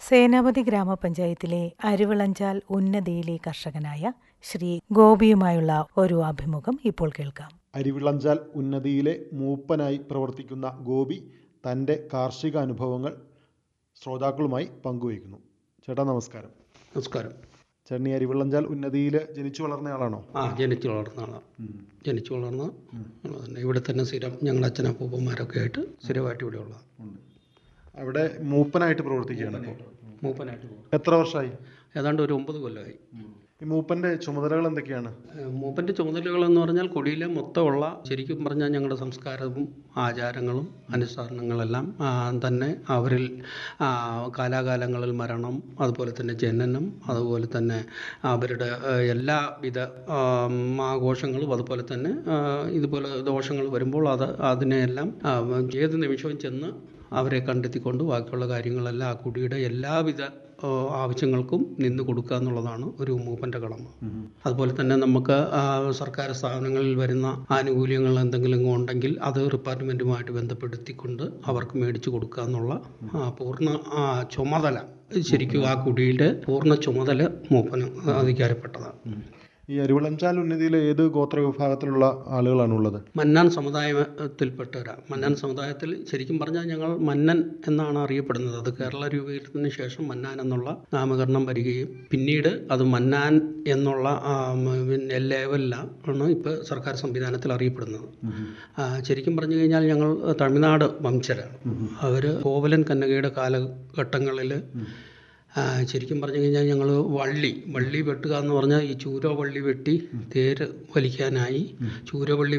സേനാപതി ഗ്രാമപഞ്ചായത്തിലെ അരുവിളഞ്ചാൽ ഉന്നതിയിലെ കർഷകനായ ശ്രീ ഗോപിയുമായുള്ള ഒരു അഭിമുഖം ഇപ്പോൾ കേൾക്കാം അരിവിളഞ്ചാൽ ഉന്നതിയിലെ മൂപ്പനായി പ്രവർത്തിക്കുന്ന ഗോപി തൻ്റെ കാർഷിക അനുഭവങ്ങൾ ശ്രോതാക്കളുമായി പങ്കുവയ്ക്കുന്നു ചേട്ടാ നമസ്കാരം നമസ്കാരം ചേട്ടൻ ഈ അരിവിളഞ്ചാൽ ഉന്നതിയിൽ ജനിച്ചു വളർന്നയാളാണോ ആ ജനിച്ചു വളർന്ന ആളാണ് ജനിച്ചു വളർന്ന ആള് തന്നെ ഇവിടെ തന്നെ സ്ഥിരം ഞങ്ങളുടെ അച്ഛനപ്പൂപ്പന്മാരൊക്കെ ആയിട്ട് സ്ഥിരമായിട്ട് ഇവിടെ ഉള്ളതാണ് അവിടെ മൂപ്പനായിട്ട് പ്രവർത്തിക്കുകയാണ് ഇപ്പോൾ മൂപ്പനായിട്ട് പോകും എത്ര വർഷമായി ഏതാണ്ട് ഒരു ഒമ്പത് കൊല്ലമായി ഈ മൂപ്പൻ്റെ ചുമതലകൾ എന്തൊക്കെയാണ് ഏഹ് മൂപ്പൻ്റെ ചുമതലകൾ എന്ന് പറഞ്ഞാൽ കൊടിയിലെ മൊത്തമുള്ള ശരിക്കും പറഞ്ഞാൽ ഞങ്ങളുടെ സംസ്കാരവും ആചാരങ്ങളും അനുസരണങ്ങളെല്ലാം ആ, തന്നെ അവരിൽ ആ, കാലാകാലങ്ങളിൽ മരണം അതുപോലെ തന്നെ ജനനം അതുപോലെ തന്നെ അവരുടെ ഏഹ്, എല്ലാവിധ ആം, ആഘോഷങ്ങളും അതുപോലെ തന്നെ ആ, ഇതുപോലെ ദോഷങ്ങൾ വരുമ്പോൾ അത് അതിനെയെല്ലാം ആ, ഏത് നിമിഷവും ചെന്ന് അവരെ കണ്ടെത്തിക്കൊണ്ട് ബാക്കിയുള്ള കാര്യങ്ങളെല്ലാം ആ കുടിയുടെ എല്ലാവിധ ആ, ആവശ്യങ്ങൾക്കും നിന്ന് കൊടുക്കുക എന്നുള്ളതാണ് ഒരു മൂപ്പൻ്റെ കടമ അതുപോലെ തന്നെ നമുക്ക് ആ, സർക്കാർ സ്ഥാപനങ്ങളിൽ വരുന്ന ആനുകൂല്യങ്ങൾ എന്തെങ്കിലും ഉണ്ടെങ്കിൽ അത് ഡിപ്പാർട്ട്മെൻറ്റുമായിട്ട് ബന്ധപ്പെടുത്തിക്കൊണ്ട് അവർക്ക് മേടിച്ചു കൊടുക്കുക എന്നുള്ള ആ, പൂർണ്ണ ആ, ചുമതല ശരിക്കും ആ കുടിയുടെ പൂർണ്ണ ചുമതല മൂപ്പന് അധികാരപ്പെട്ടതാണ് ഈ അരിവിളഞ്ചാൽ ഉന്നതിയിലെ ഏത് ഗോത്ര വിഭാഗത്തിലുള്ള ആളുകളാണ് ഉള്ളത് മന്നാൻ സമുദായത്തിൽപ്പെട്ടവരാണ് മന്നാൻ സമുദായത്തിൽ ശരിക്കും പറഞ്ഞാൽ ഞങ്ങൾ മന്നൻ എന്നാണ് അറിയപ്പെടുന്നത് അത് കേരള രൂപീകരണത്തിന് ശേഷം മന്നാൻ എന്നുള്ള നാമകരണം വരികയും പിന്നീട് അത് മന്നാൻ എന്നുള്ള ആ, മ, പിന്നെ ലെവലിലാണ് ഇപ്പോൾ സർക്കാർ സംവിധാനത്തിൽ അറിയപ്പെടുന്നത് ആ, ശരിക്കും പറഞ്ഞു കഴിഞ്ഞാൽ ഞങ്ങൾ തമിഴ്നാട് വംശരാണ് അവർ കോവലൻ കന്നകയുടെ കാലഘട്ടങ്ങളിൽ ആ, ശരിക്കും പറഞ്ഞു കഴിഞ്ഞാൽ ഞങ്ങൾ വള്ളി വള്ളി വെട്ടുക എന്ന് പറഞ്ഞാൽ ഈ ചൂരോ വള്ളി വെട്ടി തേര് വലിക്കാനായി ചൂരവള്ളി